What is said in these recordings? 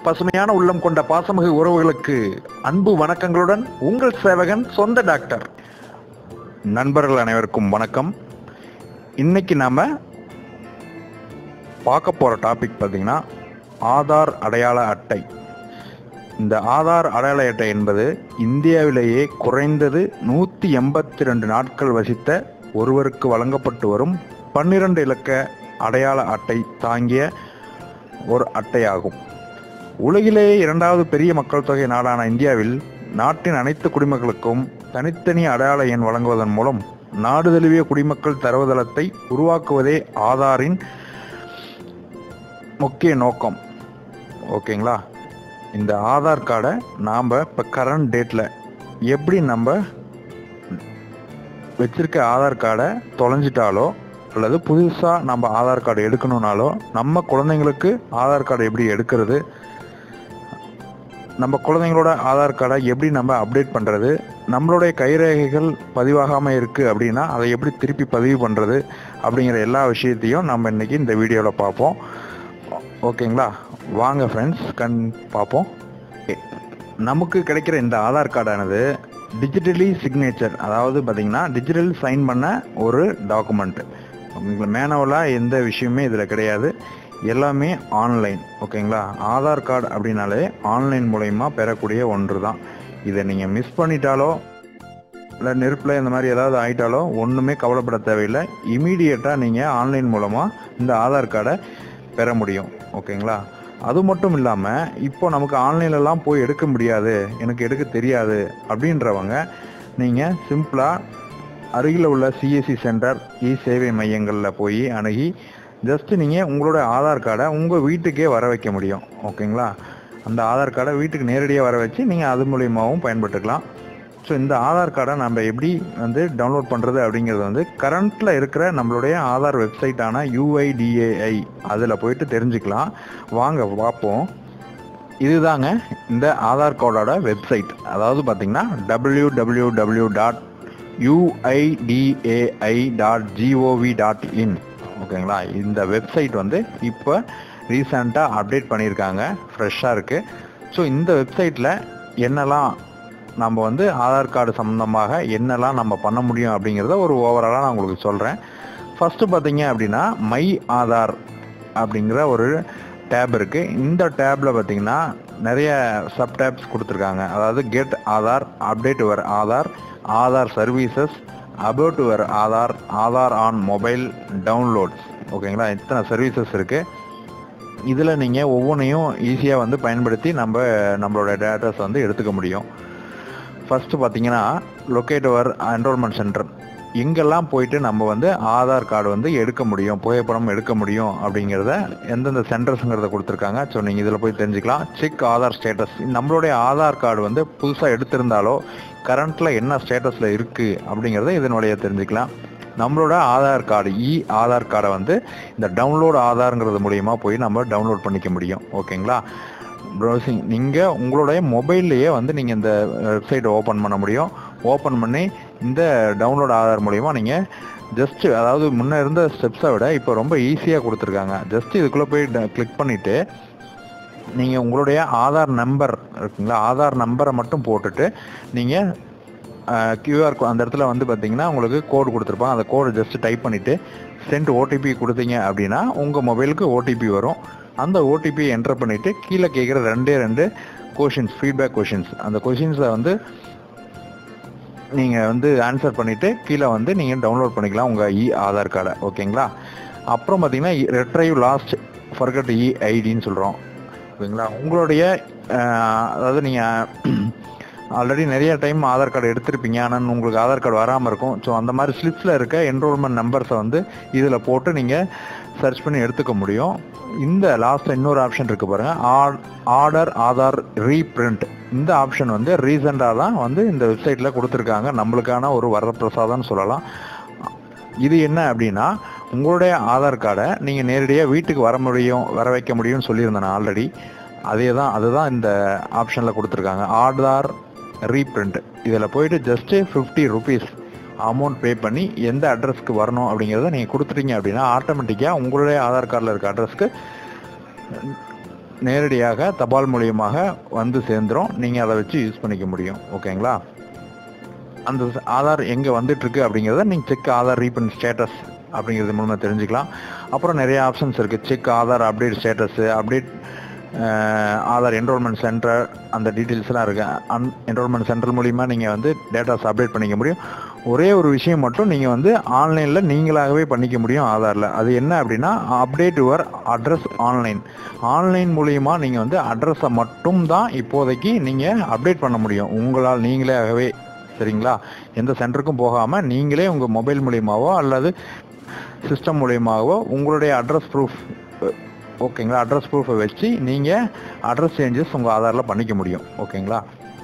பசுமையான உள்ளம் கொண்ட பாசமிகு உறவுகளுக்கு அன்பு வணக்கங்களுடன் உங்கள் சேவகன் சொந்த டாக்டர் நண்பர்கள் அனைவருக்கும் வணக்கம் இன்னைக்கு நாம பார்க்க போற டாபிக் பார்த்தீங்கன்னா ஆதார் அடையாள அட்டை இந்த ஆதார் அடையாள அட்டை என்பது இந்தியாவிலேயே குறைந்தது நூற்றி எண்பத்தி ரெண்டு நாட்கள் வசித்த ஒருவருக்கு வழங்கப்பட்டு வரும் பன்னிரண்டு இலக்க அடையாள அட்டை தாங்கிய ஒரு அட்டையாகும் உலகிலேயே இரண்டாவது பெரிய மக்கள் தொகை நாடான இந்தியாவில் நாட்டின் அனைத்து குடிமக்களுக்கும் தனித்தனி அடையாள எண் வழங்குவதன் மூலம் நாடு தழுவிய குடிமக்கள் தரவுதளத்தை உருவாக்குவதே ஆதாரின் முக்கிய நோக்கம் ஓகேங்களா இந்த ஆதார் கார்டை நாம் இப்போ கரண்ட் டேட்டில் எப்படி நம்ம வச்சிருக்க ஆதார் கார்டை தொலைஞ்சிட்டாலோ அல்லது புதுசாக நம்ம ஆதார் கார்டு எடுக்கணும்னாலோ நம்ம குழந்தைங்களுக்கு ஆதார் கார்டு எப்படி எடுக்கிறது நம்ம குழந்தைங்களோட ஆதார் கார்டை எப்படி நம்ம அப்டேட் பண்ணுறது நம்மளுடைய கைரேகைகள் பதிவாகாமல் இருக்குது அப்படின்னா அதை எப்படி திருப்பி பதிவு பண்ணுறது அப்படிங்கிற எல்லா விஷயத்தையும் நம்ம இன்னைக்கு இந்த வீடியோவில் பார்ப்போம் ஓகேங்களா வாங்க ஃப்ரெண்ட்ஸ் கண் பார்ப்போம் Okay. நமக்கு கிடைக்கிற இந்த ஆதார் கார்டானது டிஜிட்டலி சிக்னேச்சர் அதாவது பார்த்தீங்கன்னா டிஜிட்டல் சைன் பண்ண ஒரு டாக்குமெண்ட் உங்களுக்கு மேனுவலாக எந்த விஷயமே இதில் கிடையாது எல்லாமே ஆன்லைன் ஓகேங்களா ஆதார் கார்டு அப்படின்னாலே ஆன்லைன் மூலயமா பெறக்கூடிய ஒன்று தான் இதை நீங்கள் மிஸ் பண்ணிட்டாலோ இல்லை நெருப்பில் இந்த மாதிரி ஏதாவது ஆயிட்டாலோ ஒன்றுமே கவலைப்பட தேவையில்லை இமீடியட்டாக நீங்கள் ஆன்லைன் மூலமாக இந்த ஆதார் கார்டை பெற முடியும் ஓகேங்களா அது மட்டும் இல்லாமல் இப்போ நமக்கு ஆன்லைன்லலாம் போய் எடுக்க முடியாது எனக்கு எடுக்க தெரியாது அப்படின்றவங்க நீங்கள் சிம்பிளாக அருகில் உள்ள சிஎஸ்சி சென்டர் இ சேவை மையங்களில் போய் அணுகி ஜஸ்ட் நீங்கள் உங்களோட ஆதார் கார்டை உங்கள் வீட்டுக்கே வர வைக்க முடியும் ஓகேங்களா அந்த ஆதார் கார்டை வீட்டுக்கு நேரடியாக வர வச்சு நீங்கள் அது மூலியமாகவும் பயன்பட்டுக்கலாம் ஸோ இந்த ஆதார் கார்டை நம்ம எப்படி வந்து டவுன்லோட் பண்ணுறது அப்படிங்கிறது வந்து கரண்ட்டில் இருக்கிற நம்மளுடைய ஆதார் வெப்சைட்டான யூஐடிஏஐ அதில் போயிட்டு தெரிஞ்சுக்கலாம் வாங்க பார்ப்போம் இதுதாங்க இந்த ஆதார் கார்டோட வெப்சைட் அதாவது பார்த்தீங்கன்னா W W W dot UIDAI dot G O V dot in ஓகேங்களா இந்த வெப்சைட் வந்து இப்போ ரீசண்டாக அப்டேட் பண்ணியிருக்காங்க ஃப்ரெஷ்ஷாக இருக்குது ஸோ இந்த வெப்சைட்டில் என்னெல்லாம் நம்ம வந்து ஆதார் கார்டு சம்மந்தமாக என்னெல்லாம் நம்ம பண்ண முடியும் அப்படிங்கிறத ஒரு ஓவராலாக நான் உங்களுக்கு சொல்கிறேன் ஃபஸ்ட்டு பார்த்தீங்க அப்படின்னா மை ஆதார் அப்படிங்கிற ஒரு டேப் இருக்குது இந்த டேப்பில் பார்த்தீங்கன்னா நிறைய சப் டேப்ஸ் கொடுத்துருக்காங்க அதாவது get Aadhaar update your Aadhaar Aadhaar services about your Aadhaar Aadhaar on mobile downloads ஓகேங்களா இத்தனை சர்வீசஸ் இருக்குது இதில் நீங்கள் ஒவ்வொன்றையும் ஈஸியாக வந்து பயன்படுத்தி நம்ம நம்மளோட டேட்டாஸ் வந்து எடுத்துக்க முடியும் ஃபஸ்ட்டு பார்த்தீங்கன்னா லொக்கேட்டவர் என்ரோல்மெண்ட் சென்டர் எங்கெல்லாம் போயிட்டு நம்ம வந்து ஆதார் கார்டு வந்து எடுக்க முடியும் புகைப்படம் எடுக்க முடியும் அப்படிங்கிறத எந்தெந்த சென்டர்ஸுங்கிறத கொடுத்துருக்காங்க ஸோ நீங்கள் இதில் போய் தெரிஞ்சுக்கலாம் செக் ஆதார் ஸ்டேட்டஸ் நம்மளுடைய ஆதார் கார்டு வந்து புதுசாக எடுத்திருந்தாலோ கரண்ட்டில் என்ன ஸ்டேட்டஸில் இருக்குது அப்படிங்கிறத இதனுடைய தெரிஞ்சுக்கலாம் நம்மளோட ஆதார் கார்டு இ ஆதார் கார்டை வந்து இந்த டவுன்லோட் ஆதார்ங்கிறது மூலியமாக போய் நம்ம டவுன்லோட் பண்ணிக்க முடியும் ஓகேங்களா ப்ரௌசிங் நீங்கள் உங்களுடைய மொபைல்லையே வந்து நீங்கள் இந்த வெப்சைட்டை ஓப்பன் பண்ண முடியும் ஓப்பன் பண்ணி இந்த டவுன்லோட் ஆதார் மூலிமா நீங்கள் ஜஸ்ட் அதாவது முன்னே இருந்த ஸ்டெப்ஸை விட இப்போ ரொம்ப ஈஸியாக கொடுத்துருக்காங்க ஜஸ்ட் இதுக்குள்ளே போய் கிளிக் பண்ணிவிட்டு நீங்கள் உங்களுடைய ஆதார் நம்பர் இருக்குங்களா ஆதார் நம்பரை மட்டும் போட்டுட்டு நீங்கள் கியூஆர் அந்த இடத்துல வந்து பார்த்தீங்கன்னா உங்களுக்கு கோடு கொடுத்துருப்பாங்க அந்த கோடை ஜஸ்ட் டைப் பண்ணிவிட்டு சென்ட் ஓடிபி கொடுத்தீங்க அப்படின்னா உங்கள் மொபைலுக்கு ஓடிபி வரும் அந்த ஓடிபி என்டர் பண்ணிவிட்டு கீழே கேட்குற ரெண்டே ரெண்டு கொஷின்ஸ் ஃபீட்பேக் கொஷின்ஸ் அந்த கொஷின்ஸை வந்து நீங்கள் வந்து ஆன்சர் பண்ணிவிட்டு கீழே வந்து நீங்கள் டவுன்லோட் பண்ணிக்கலாம் உங்கள் இ ஆதார் கார்டை ஓகேங்களா அப்புறம் பார்த்தீங்கன்னா ரெட்ரைவ் லாஸ்ட் ஃபர்கட் இ ஐடின்னு சொல்கிறோம் ஓகேங்களா உங்களுடைய அதாவது நீங்கள் ஆல்ரெடி நிறைய டைம் ஆதார் கார்டு எடுத்திருப்பீங்க ஆனால் உங்களுக்கு ஆதார் கார்டு வராமல் இருக்கும் ஸோ அந்த மாதிரி ஸ்லிப்ஸில் இருக்க என்ரோல்மெண்ட் நம்பர்ஸை வந்து இதில் போட்டு நீங்கள் சர்ச் பண்ணி எடுத்துக்க முடியும் இந்த லாஸ்ட் இன்னொரு ஆப்ஷன் இருக்கு பாருங்க ஆர்டர் ஆதார் ரீப்ரிண்ட் இந்த ஆப்ஷன் வந்து ரீசெண்டாக தான் வந்து இந்த வெப்சைட்டில் கொடுத்துருக்காங்க நம்மளுக்கான ஒரு வரப்பிரசாதம்னு சொல்லலாம் இது என்ன அப்படின்னா உங்களுடைய ஆதார் கார்டை நீங்கள் நேரடியாக வீட்டுக்கு வர முடியும் வர வைக்க முடியும்னு சொல்லியிருந்தேன் நான் ஆல்ரெடி அதே தான் அதுதான் இந்த ஆப்ஷனில் கொடுத்துருக்காங்க ஆதார் ரீப்ரிண்ட் இதில் போயிட்டு just fifty rupees amount pay பண்ணி எந்த அட்ரஸ்க்கு வரணும் அப்படிங்கிறத நீங்கள் கொடுத்துட்டீங்க அப்படின்னா ஆட்டோமேட்டிக்காக உங்களுடைய ஆதார் கார்டில் இருக்க அட்ரஸ்க்கு நேரடியாக தபால் மூலியமாக வந்து சேர்ந்துரும் நீங்கள் அதை வச்சு யூஸ் பண்ணிக்க முடியும் ஓகேங்களா அந்த ச- ஆதார் எங்கே வந்துட்டுருக்கு அப்படிங்கிறத நீங்கள் செக் ஆதார் ரீபன் ஸ்டேட்டஸ் அப்படிங்கிறது மூலமாக தெரிஞ்சுக்கலாம் அப்புறம் நிறைய ஆப்ஷன்ஸ் இருக்குது check Aadhaar update status update Aadhaar enrolment centre அந்த டீட்டெயில்ஸ்லாம் இருக்குது அன் என்ரோல்மெண்ட் சென்டர் மூலிமா நீங்கள் வந்து டேட்டாஸ் அப்டேட் பண்ணிக்க முடியும் ஒரே ஒரு விஷயம் மட்டும் நீங்கள் வந்து ஆன்லைனில் நீங்களாகவே பண்ணிக்க முடியும் ஆதாரில் அது என்ன அப்படின்னா update your address online online மூலியமா நீங்கள் வந்து அட்ரஸை மட்டும் தான் இப்போதைக்கு நீங்கள் அப்டேட் பண்ண முடியும் உங்களால் நீங்களாகவே சரிங்களா எந்த சென்டருக்கும் போகாமல் நீங்களே உங்கள் மொபைல் மூலியமாவோ அல்லது சிஸ்டம் மூலியமாகவோ உங்களுடைய அட்ரஸ் ப்ரூஃப் ஓகேங்களா அட்ரஸ் ப்ரூஃபை வச்சு நீங்கள் அட்ரஸ் சேஞ்சஸ் உங்கள் ஆதாரில் பண்ணிக்க முடியும் ஓகேங்களா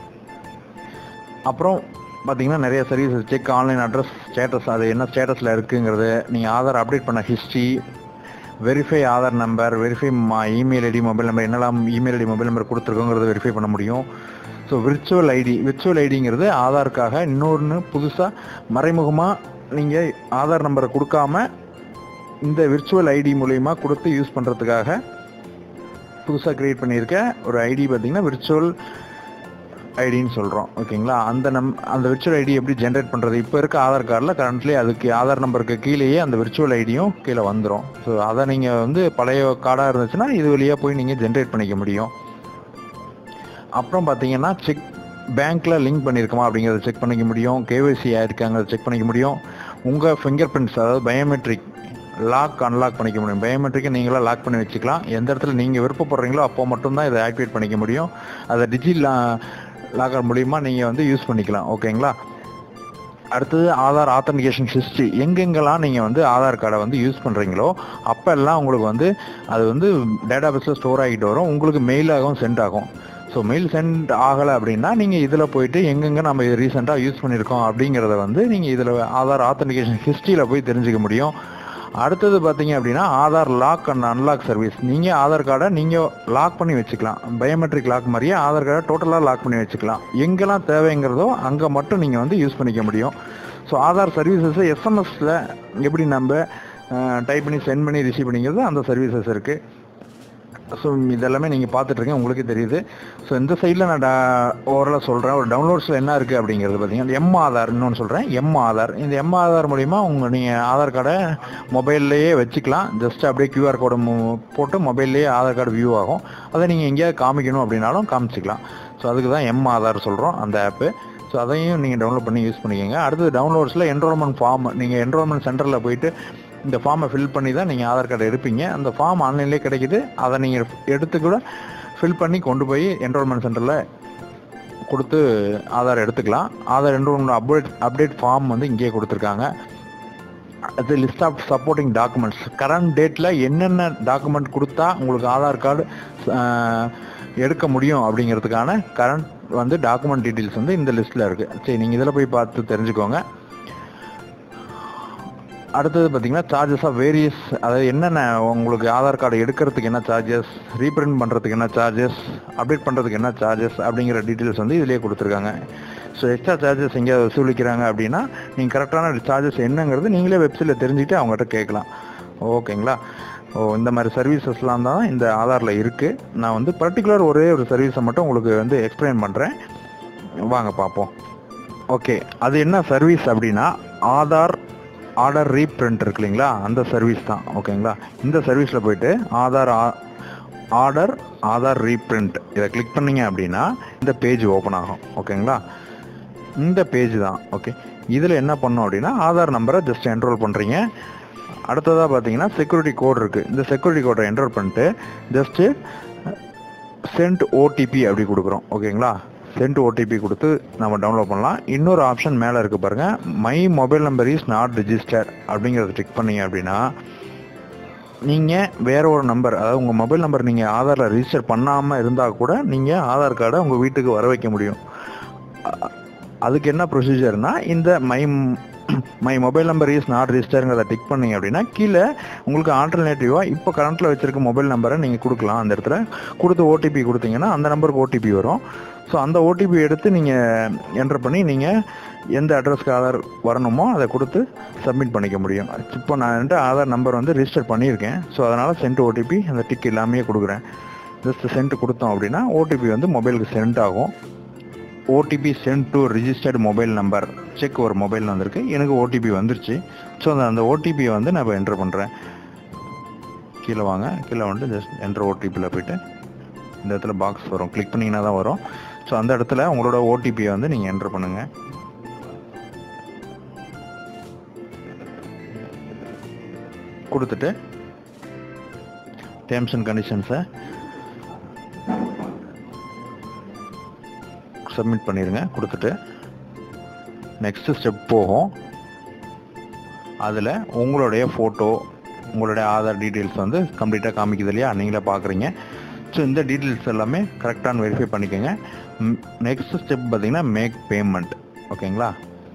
அப்புறம் பார்த்தீங்கன்னா நிறைய services check online address status அது என்ன ஸ்டேட்டஸில் இருக்குங்கிறது நீங்கள் ஆதார் அப்டேட் பண்ண history verify Aadhaar number verify email ID mobile number என்னெல்லாம் இமெயில் ஐடி மொபைல் நம்பர் கொடுத்துருக்கோங்கிறத வெரிஃபை பண்ண முடியும் ஸோ விர்ச்சுவல் ஐடி விர்ச்சுவல் ஐடிங்கிறது ஆதாருக்காக இன்னொன்று புதுசாக மறைமுகமாக நீங்கள் ஆதார் நம்பரை கொடுக்காம இந்த விர்ச்சுவல் ஐடி மூலயமா கொடுத்து யூஸ் பண்ணுறதுக்காக புதுசாக க்ரியேட் பண்ணியிருக்க ஒரு ஐடி பார்த்தீங்கன்னா விர்ச்சுவல் ஐடின்னு சொல்கிறோம் ஓகேங்களா அந்த நம் அந்த விர்ச்சுவல் ஐடி எப்படி ஜென்ரேட் பண்ணுறது இப்போ இருக்க ஆதார் கார்டில் கரண்ட்லி அதுக்கு ஆதார் நம்பருக்கு கீழேயே அந்த விர்ச்சுவல் ஐடியும் கீழே வந்துடும் ஸோ அதை நீங்கள் வந்து பழைய கார்டாக இருந்துச்சுன்னா இது வழியாக போய் நீங்கள் ஜென்ரேட் பண்ணிக்க முடியும் அப்புறம் பார்த்தீங்கன்னா செக் பேங்க்கில் லிங்க் பண்ணியிருக்கோமா அப்படிங்கிறத செக் பண்ணிக்க முடியும் கேஒய்சி ஆயிருக்காங்கிறத செக் பண்ணிக்க முடியும் உங்கள் ஃபிங்கர் பிரிண்ட்ஸ் அதாவது பயோமெட்ரிக் லாக் அன்லாக் பண்ணிக்க முடியும் பயோமெட்ரிக்கை நீங்களா லாக் பண்ணி வச்சுக்கலாம் எந்த இடத்துல நீங்கள் விருப்பப்படுறீங்களோ அப்போ மட்டும்தான் இதை ஆக்டிவேட் பண்ணிக்க முடியும் அதை டிஜி லாக்கர் மூலியமாக நீங்கள் வந்து யூஸ் பண்ணிக்கலாம் ஓகேங்களா அடுத்தது ஆதார் ஆத்தன்டிகேஷன் ஹிஸ்ட்ரி எங்கெங்கெல்லாம் நீங்கள் வந்து ஆதார் கார்டை வந்து யூஸ் பண்ணுறீங்களோ அப்போல்லாம் உங்களுக்கு வந்து அது வந்து டேட்டா பேஸில் ஸ்டோர் ஆகிட்டு வரும் உங்களுக்கு மெயிலாகவும் சென்ட் ஆகும் ஸோ மெயில் சென்ட் ஆகலை அப்படின்னா நீங்கள் இதில் போயிட்டு எங்கெங்கே நம்ம இது ரீசெண்டாக யூஸ் பண்ணியிருக்கோம் அப்படிங்கிறத வந்து நீங்கள் இதில் ஆதார் ஆத்தன்டிகேஷன் ஹிஸ்ட்ரியில் போய் தெரிஞ்சுக்க முடியும் அடுத்தது பார்த்தீங்க அப்படின்னா Aadhaar lock and unlock service நீங்கள் ஆதார் கார்டை நீங்கள் லாக் பண்ணி வச்சுக்கலாம் பயோமெட்ரிக் லாக் மாதிரியே ஆதார் கார்டை டோட்டலாக லாக் பண்ணி வச்சுக்கலாம் எங்கெல்லாம் தேவைங்கிறதோ அங்கே மட்டும் நீங்கள் வந்து யூஸ் பண்ணிக்க முடியும் ஸோ ஆதார் சர்வீசஸை எஸ்எம்எஸில் எப்படி நம்ம டைப் பண்ணி சென்ட் பண்ணி ரிசீவ் பண்ணிக்கிறது அந்த சர்வீசஸ் இருக்குது ஸோ இதெல்லாமே நீங்கள் பார்த்துட்ருக்கீங்க உங்களுக்கே தெரியுது ஸோ இந்த சைடில் நான் ஓவராலாக சொல்கிறேன் ஒரு டவுன்லோட்ஸில் என்ன இருக்குது அப்படிங்கிறது பார்த்தீங்கன்னா எம் ஆதார் இன்னொன்று சொல்கிறேன் எம் ஆதார் இந்த எம் ஆதார் மூலிமா உங்கள் நீங்கள் ஆதார் கார்டை மொபைல்லையே வச்சுக்கலாம் ஜஸ்ட் அப்படியே கியூஆர் கோடு போட்டு மொபைல்லையே ஆதார் கார்டு வியூ ஆகும் அதை நீங்கள் எங்கேயாவது காமிக்கணும் அப்படின்னாலும் காமிச்சிக்கலாம் ஸோ அதுக்கு தான் எம் ஆதார் சொல்கிறோம் அந்த ஆப்பு ஸோ அதையும் நீங்கள் டவுன்லோட் பண்ணி யூஸ் பண்ணிக்கோங்க அடுத்தது டவுன்லோட்ஸில் என்ரோல்மெண்ட் ஃபார்ம் நீங்கள் என்ரோல்மெண்ட் சென்டரில் போயிட்டு இந்த ஃபார்மை ஃபில் பண்ணி தான் நீங்கள் ஆதார் கார்டு எடுப்பீங்க அந்த ஃபார்ம் ஆன்லைன்லேயே கிடைக்குது அதை நீங்கள் எடுத்து கூட ஃபில் பண்ணி கொண்டு போய் என்ரோல்மெண்ட் சென்டரில் கொடுத்து ஆதார் எடுத்துக்கலாம் Aadhaar enrolment update update form வந்து இங்கேயே கொடுத்துருக்காங்க அது list of supporting documents current டேட்டில் என்னென்ன டாக்குமெண்ட் கொடுத்தா உங்களுக்கு ஆதார் கார்டு எடுக்க முடியும் அப்படிங்கிறதுக்கான கரண்ட் வந்து டாக்குமெண்ட் டீட்டெயில்ஸ் வந்து இந்த லிஸ்ட்டில் இருக்குது சரி நீங்கள் இதில் போய் பார்த்து தெரிஞ்சுக்கோங்க அடுத்தது பார்த்தீங்கன்னா சார்ஜஸ் ஆஃப் வேரியஸ் அதாவது என்னென்ன உங்களுக்கு ஆதார் கார்டு எடுக்கிறதுக்கு என்ன சார்ஜஸ் ரீப்ரிண்ட் பண்ணுறதுக்கு என்ன சார்ஜஸ் அப்டேட் பண்ணுறதுக்கு என்ன சார்ஜஸ் அப்படிங்கிற டீட்டெயில்ஸ் வந்து இதிலே கொடுத்துருக்காங்க ஸோ எக்ஸ்ட்ரா சார்ஜஸ் எங்கேயாவது வசூலிக்கிறாங்க அப்படின்னா நீங்கள் கரெக்டான சார்ஜஸ் என்னங்கிறது நீங்களே வெப்சைட்டில் தெரிஞ்சுக்கிட்டு அவங்ககிட்ட கேட்கலாம் ஓகேங்களா ஓ இந்த மாதிரி சர்வீசஸ்லாம் தான் இந்த ஆதாரில் இருக்குது நான் வந்து பர்டிகுலர் ஒரே ஒரு சர்வீஸை மட்டும் உங்களுக்கு வந்து எக்ஸ்பிளைன் பண்ணுறேன் வாங்க பார்ப்போம் ஓகே அது என்ன சர்வீஸ் அப்படின்னா ஆதார் ஆர்டர் ரீப்ரிண்ட் இருக்கு இல்லைங்களா அந்த சர்வீஸ் தான் ஓகேங்களா இந்த சர்வீஸில் போயிட்டு ஆதார் ஆர்டர் ஆதார் ரீப்ரிண்ட் இதை கிளிக் பண்ணீங்க அப்படின்னா இந்த பேஜ் ஓப்பன் ஆகும் ஓகேங்களா இந்த பேஜ் தான் ஓகே இதில் என்ன பண்ணோம் அப்படின்னா ஆதார் நம்பரை ஜஸ்ட் என்ரோல் பண்ணுறீங்க அடுத்ததாக பார்த்தீங்கன்னா செக்யூரிட்டி கோட் இருக்குது இந்த செக்யூரிட்டி கோடை என்ரோல் பண்ணிட்டு ஜஸ்ட்டு சென்ட் ஓடிபி அப்படி கொடுக்குறோம் ஓகேங்களா சென்ட் ஓடிபி கொடுத்து நம்ம டவுன்லோட் பண்ணலாம் இன்னொரு ஆப்ஷன் மேலே இருக்குது பாருங்கள் my mobile number is not register அப்படிங்கிறத கிளிக் பண்ணீங்க அப்படின்னா நீங்கள் வேற ஒரு நம்பர் அதாவது உங்கள் மொபைல் நம்பர் நீங்கள் ஆதாரில் ரிஜிஸ்டர் பண்ணாமல் இருந்தால் கூட நீங்கள் ஆதார் கார்டை உங்கள் வீட்டுக்கு வர வைக்க முடியும் அ- அதுக்கு என்ன ப்ரொசீஜர்னா இந்த my my mobile number is not ரிஜிஸ்டருங்கிறத டிக் பண்ணீங்க அப்படின்னா கீழே உங்களுக்கு ஆல்டர்னேட்டிவாக இப்போ கரண்ட்டில் வச்சிருக்க மொபைல் நம்பரை நீங்கள் கொடுக்கலாம் அந்த இடத்துல கொடுத்து ஓடிபி கொடுத்தீங்கன்னா அந்த நம்பருக்கு ஓடிபி வரும் ஸோ அந்த ஓடிபி எடுத்து நீங்கள் என்டர் பண்ணி நீங்கள் எந்த அட்ரஸ்க்கு ஆதார் வரணுமோ அதை கொடுத்து சப்மிட் பண்ணிக்க முடியும் இப்போ நான் என்கிட்ட ஆதார் நம்பர் வந்து ரிஜிஸ்டர் பண்ணியிருக்கேன் ஸோ அதனால் சென்ட் ஓடிபி அந்த டிக் எல்லாமே கொடுக்குறேன் ஜஸ்ட் சென்ட் கொடுத்தோம் அப்படின்னா ஓடிபி வந்து மொபைலுக்கு சென்ட் ஆகும் OTP sent to registered mobile number check ஒரு மொபைல் வந்திருக்கு எனக்கு ஓடிபி வந்துருச்சு ஸோ அந்த அந்த ஓடிபியை வந்து நான் இப்போ என்ட்ரு பண்ணுறேன் கீழே வாங்க கீழே வந்துட்டு ஜஸ்ட் என்ட்ரு ஓடிபியில் போயிட்டு இந்த இடத்துல பாக்ஸ் வரும் கிளிக் பண்ணிங்கன்னா தான் வரும் ஸோ அந்த இடத்துல உங்களோட ஓடிபியை வந்து நீங்கள் என்ட்ரு பண்ணுங்கள் கொடுத்துட்டு டேர்ம்ஸ் அண்ட் கண்டிஷன்ஸை சப்மிட் பண்ணிடுங்க கொடுத்துட்டு நெக்ஸ்ட் ஸ்டெப் போகும் அதில் உங்களுடைய ஃபோட்டோ உங்களுடைய ஆதார் டீட்டெயில்ஸ் வந்து கம்ப்ளீட்டாக காமிக்குது இல்லையா நீங்களே பார்க்குறீங்க ஸோ இந்த டீட்டெயில்ஸ் எல்லாமே கரெக்டான வெரிஃபை பண்ணிக்கோங்க நெக்ஸ்ட் ஸ்டெப் பார்த்தீங்கன்னா மேக் பேமெண்ட் ஓகேங்களா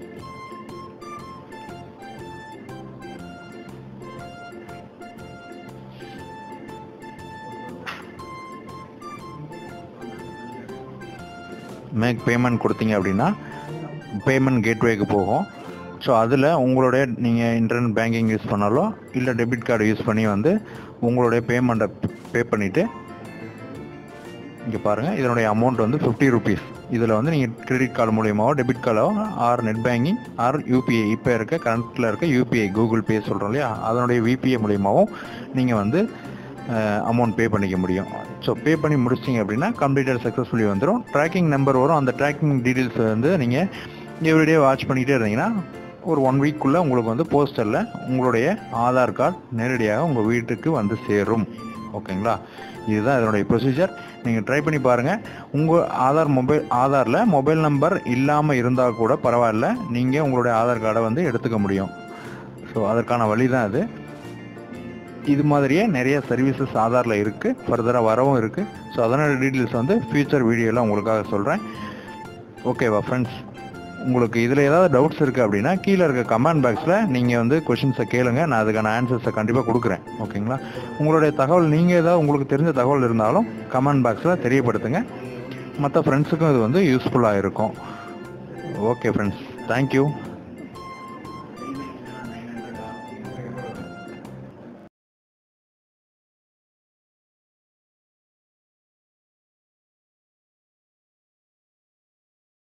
மேக் பேமெண்ட் கொடுத்தீங்க அப்படின்னா பேமெண்ட் கேட்வேக்கு போகும் ஸோ அதில் உங்களுடைய நீங்கள் இன்டர்நெட் பேங்கிங் யூஸ் பண்ணாலோ இல்லை டெபிட் கார்டு யூஸ் பண்ணி வந்து உங்களுடைய பேமெண்ட்டை பே பண்ணிவிட்டு இங்கே பாருங்கள் இதனுடைய அமௌண்ட் வந்து ஃபிஃப்டி ருபீஸ் இதில் வந்து நீங்கள் கிரெடிட் கார்டு மூலியமாவோ டெபிட் கார்டோ or net banking or UPI இப்போ இருக்க கரண்ட்டில் இருக்க யூபிஐ கூகுள் பே சொல்கிறோம் இல்லையா அதனுடைய விபிஐ மூலியமாகவும் நீங்கள் வந்து அமௌண்ட் பே பண்ணிக்க முடியும் ஸோ பே பண்ணி முடிச்சிங்க அப்படின்னா கம்ப்ளீட்டட் சக்ஸஸ்ஃபுல்லி வந்துடும் ட்ராக்கிங் நம்பர் வரும் அந்த ட்ராக்கிங் டீட்டெயில்ஸ் வந்து நீங்கள் எவ்ரிடே வாட்ச் பண்ணிகிட்டே இருந்தீங்கன்னா ஒரு ஒன் வீக்குள்ளே உங்களுக்கு வந்து போஸ்டரில் உங்களுடைய ஆதார் கார்டு நேரடியாக உங்கள் வீட்டுக்கு வந்து சேரும் ஓகேங்களா இதுதான் இதனுடைய ப்ரொசீஜர் நீங்கள் ட்ரை பண்ணி பாருங்கள் உங்கள் ஆதார் மொபைல் ஆதாரில் மொபைல் நம்பர் இல்லாமல் இருந்தால் கூட பரவாயில்ல நீங்கள் உங்களுடைய ஆதார் கார்டை வந்து எடுத்துக்க முடியும் ஸோ அதற்கான வழி தான் அது இது மாதிரியே நிறைய சர்வீசஸ் ஆதாரில் இருக்குது ஃபர்தராக வரவும் இருக்குது ஸோ அதனோட டீட்டெயில்ஸ் வந்து ஃபியூச்சர் வீடியோவில் உங்களுக்காக சொல்கிறேன் ஓகேவா ஃப்ரெண்ட்ஸ் உங்களுக்கு இதில் ஏதாவது டவுட்ஸ் இருக்குது அப்படின்னா கீழே இருக்க கமெண்ட் பாக்ஸில் நீங்கள் வந்து கொஷின்ஸை கேளுங்க நான் அதுக்கான ஆன்சர்ஸை கண்டிப்பாக கொடுக்குறேன் ஓகேங்களா உங்களுடைய தகவல் நீங்கள் ஏதாவது உங்களுக்கு தெரிஞ்ச தகவல் இருந்தாலும் கமெண்ட் பாக்ஸில் தெரியப்படுத்துங்க மற்ற ஃப்ரெண்ட்ஸுக்கும் இது வந்து யூஸ்ஃபுல்லாக இருக்கும் ஓகே ஃப்ரெண்ட்ஸ் தேங்க்யூ